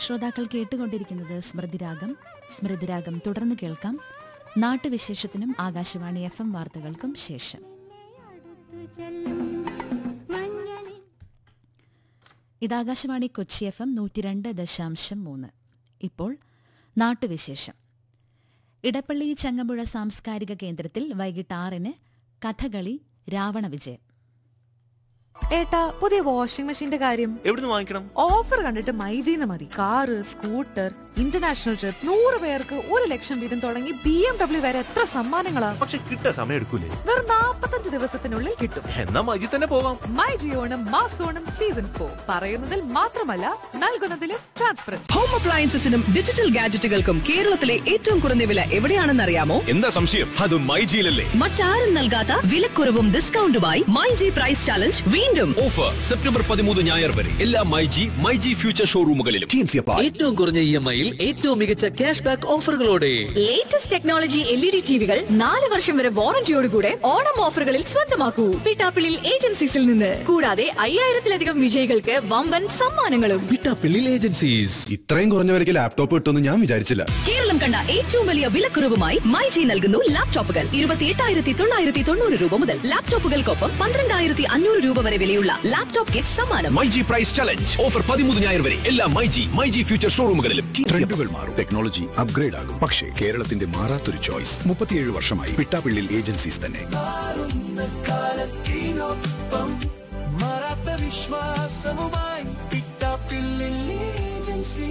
ശ്രോതാക്കൾ കേട്ടുകൊണ്ടിരിക്കുന്നത് സ്മൃതിരാഗം സ്മൃതിരാഗം തുടർന്ന് കേൾക്കാം നാട്ടുവിശേഷത്തിനും ആകാശവാണി എഫ് എം വാർത്തകൾക്കും ശേഷം ഇത് ആകാശവാണി കൊച്ചി എഫ് എം നൂറ്റിരണ്ട് ദശാംശം മൂന്ന് ഇപ്പോൾ നാട്ടുവിശേഷം ഇടപ്പള്ളി ചങ്ങമ്പുഴ സാംസ്കാരിക കേന്ദ്രത്തിൽ വൈകിട്ട് ആറിന് കഥകളി രാവണ വിജയം ഏട്ടാ പുതിയ വാഷിംഗ് മെഷീന്റെ കാര്യം എവിടുന്ന് വാങ്ങിക്കണം ഓഫർ കണ്ടിട്ട് മൈജീന്ന് മതി കാറ് സ്കൂട്ടർ ഇന്റർനാഷണൽ ട്രിപ്പ് നൂറ് പേർക്ക് ഒരു ലക്ഷം വീതം തുടങ്ങി ബി എം ഡബ്ല്യു വരെ എത്ര സമ്മാനങ്ങളാ പക്ഷെ കിട്ടാൻ സമയം എടുക്കൂലേ വെറും നാപ്പത്തഞ്ച് ദിവസത്തിനുള്ളിൽ കിട്ടും എന്നാ മജി തന്നെ പോവാം മൈ ജിയോണം മാസോണം സീസൺ ഫോർ പറയുന്നതിൽ മാത്രമല്ല നൽകുന്നതിലും ട്രാൻസ്പെറൻസി ഹോം അപ്ലയൻസസിനും ഡിജിറ്റൽ ഗാഡ്ജറ്റുകൾക്കും കേരളത്തിലെ ഏറ്റവും കുറഞ്ഞ വില എവിടെയാണെന്നറിയാമോ എന്താ സംശയം അത് മൈജിയിലല്ലേ മറ്റാരും നൽകാത്ത വിലക്കുറവും ഡിസ്കൗണ്ടുമായി മൈ ജി പ്രൈസ് ചാലഞ്ച് വീണ്ടും ഓഫർ സെപ്റ്റംബർ പതിമൂന്ന് ഞായർ വരെ എല്ലാ മൈജി മൈജി ഫ്യൂച്ചർ ഷോറൂമുകളിലും ഏറ്റവും കുറഞ്ഞ ഇ എം ഐയിൽ ഏറ്റവും മികച്ച ക്യാഷ് ബാക്ക് ഓഫറുകളോടെ latest technology L E D ടിവികൾ നാല് വർഷം വരെ വാറന്റിയോടുകൂടെ ഓണം ഓഫറുകളിൽ സ്വന്തമാക്കൂ പിട്ടാപ്പിളിൽ ഏജൻസീസിൽ നിന്ന് കൂടാതെ അയ്യായിരത്തിലധികം വിജയികൾക്ക് വമ്പൻ സമ്മാനങ്ങളും വിട്ടാപ്പിള്ളിൽ ഏജൻസീസ് ഇത്രയും കുറഞ്ഞ വിലയ്ക്ക് ലാപ്ടോപ്പ് കിട്ടുമെന്ന് ഞാൻ വിചാരിച്ചില്ല കേരളം കണ്ട ഏറ്റവും വലിയ വിലക്കുറവുമായി മൈ ജി നൽകുന്നു ലാപ്ടോപ്പുകൾ ഇരുപത്തിയെട്ടായിരത്തി തൊള്ളായിരത്തി തൊണ്ണൂറ് രൂപ മുതൽ ലാപ്ടോപ്പുകൾക്കൊപ്പം പന്ത്രണ്ടായിരത്തി അഞ്ഞൂറ് രൂപ വരെ വിലയുള്ള ലാപ്ടോപ്പ് കിറ്റ് സമ്മാനം മൈജി പ്രൈസ് ചലഞ്ച് ഓഫർ പതിമൂന്ന് ഞായർ വരെ എല്ലാ മൈജി മൈജി ഫ്യൂച്ചർ ഷോറൂമുകളിലും ട്രെൻഡുകൾ മാറും ടെക്നോളജി അപ്ഗ്രേഡ് ആകും പക്ഷേ കേരളത്തിന്റെ മാറാത്തൊരു ചോയ്സ് മുപ്പത്തിയേഴ് വർഷമായി പിട്ടാപ്പിള്ളിൽ ഏജൻസീസ് തന്നെ മാറാത്ത വിശ്വാസവുമായി പിട്ടാപ്പിള്ളിൽ ഏജൻസി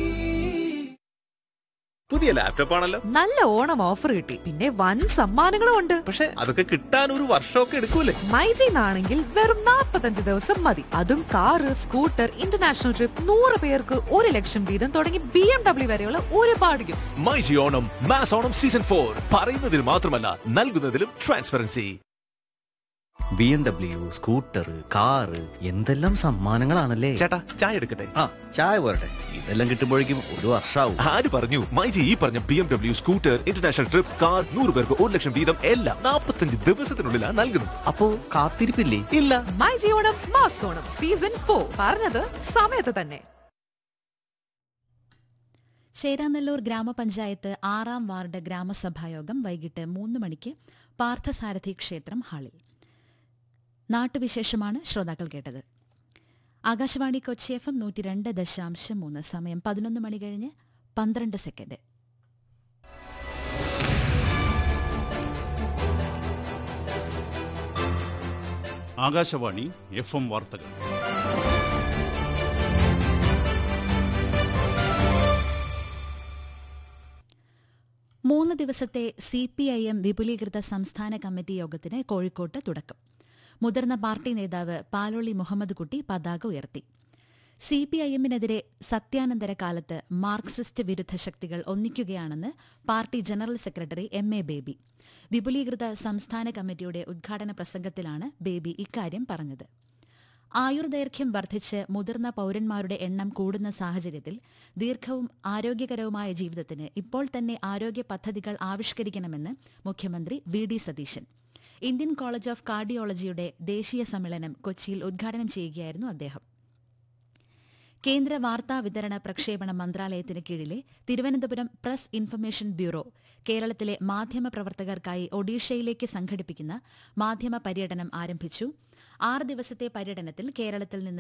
പുതിയ ലാപ്ടോപ്പ് ആണല്ലോ നല്ല ഓണം ഓഫർ കിട്ടി പിന്നെ വൻ സമ്മാനങ്ങളും ഉണ്ട് പക്ഷെ അതൊക്കെ കിട്ടാൻ ഒരു വർഷമൊക്കെ എടുക്കൂലേ മൈജിന്നാണെങ്കിൽ വെറും നാപ്പത്തഞ്ച് ദിവസം മതി അതും കാറ് സ്കൂട്ടർ ഇന്റർനാഷണൽ ട്രിപ്പ് നൂറ് പേർക്ക് ഒരു ലക്ഷം വീതം തുടങ്ങി ബി എം ഡബ്ല്യു വരെയുള്ള ഒരുപാട് gift my G Onam mass Onam season four പറയുന്നതിൽ മാത്രമല്ല നൽകുന്നതിലും transparency B M W scooter car എന്തെല്ലാം സമ്മാനങ്ങളാണല്ലേ ചേട്ടാ ചായ എടുക്കട്ടെ ആ ചായ പോരട്ടെ ഇതെല്ലാം കിട്ടുമ്പോഴേക്കും ഒരു വർഷാവും ആര് പറഞ്ഞു മൈജി ഈ പറഞ്ഞ B M W scooter international trip car നൂറ് പേർക്ക് ഒരു ലക്ഷം വീതം എല്ലാം നാൽപ്പത്തഞ്ച് ദിവസത്തിനുള്ളിലാണ് നൽകുന്നത് അപ്പോ കാത്തിരിപ്പില്ലേ ഇല്ല മൈ ജിയോണം മാസോണം സീസൺ ഫോർ പറഞ്ഞത് സമയത്ത് തന്നെ ചേരാനെല്ലൂർ ഗ്രാമപഞ്ചായത്ത് ആറാം വാർഡ് ഗ്രാമസഭായോഗം വൈകിട്ട് മൂന്ന് മണിക്ക് പാർത്ഥസാരഥി ക്ഷേത്രം ഹാളിൽ നാട്ടുവിശേഷമാണ് ശ്രോതാക്കൾ കേട്ടത് ആകാശവാണി കൊച്ചി എഫ് എം നൂറ്റി രണ്ട് ദശാംശം മൂന്ന് സമയം പതിനൊന്ന് മണി കഴിഞ്ഞ് പന്ത്രണ്ട് സെക്കൻഡ് ആകാശവാണി എഫ് എം വാർത്തകൾ മൂന്ന് ദിവസത്തെ സി പി ഐ എം വിപുലീകൃത സംസ്ഥാന കമ്മിറ്റി യോഗത്തിന് കോഴിക്കോട്ട് തുടക്കം മുതിർന്ന പാർട്ടി നേതാവ് പാലോളി മുഹമ്മദ് കുട്ടി പതാക ഉയർത്തി സി പി ഐ എമ്മിനെതിരെ സത്യാനന്തര കാലത്ത് മാർക്സിസ്റ്റ് വിരുദ്ധ ശക്തികൾ ഒന്നിക്കുകയാണെന്ന് party general secretary M A Baby വിപുലീകൃത സംസ്ഥാന കമ്മിറ്റിയുടെ ഉദ്ഘാടന പ്രസംഗത്തിലാണ് ബേബി ഇക്കാര്യം പറഞ്ഞത് ആയുർദൈർഘ്യം വർദ്ധിച്ച് മുതിർന്ന പൌരന്മാരുടെ എണ്ണം കൂടുന്ന സാഹചര്യത്തിൽ ദീർഘവും ആരോഗ്യകരവുമായ ജീവിതത്തിന് ഇപ്പോൾ തന്നെ ആരോഗ്യ പദ്ധതികൾ ആവിഷ്കരിക്കണമെന്ന് മുഖ്യമന്ത്രി V D Satheesan Indian college of കാർഡിയോളജിയുടെ ദേശീയ സമ്മേളനം കൊച്ചിയിൽ ഉദ്ഘാടനം ചെയ്യുകയായിരുന്നു അദ്ദേഹം കേന്ദ്ര വാർത്താ വിതരണ പ്രക്ഷേപണ മന്ത്രാലയത്തിന് കീഴിലെ തിരുവനന്തപുരം പ്രസ് ഇൻഫർമേഷൻ ബ്യൂറോ കേരളത്തിലെ മാധ്യമപ്രവർത്തകർക്കായി ഒഡീഷയിലേക്ക് സംഘടിപ്പിക്കുന്ന മാധ്യമ പര്യടനം ആരംഭിച്ചു ആറ് ദിവസത്തെ പര്യടനത്തിൽ കേരളത്തിൽ നിന്ന്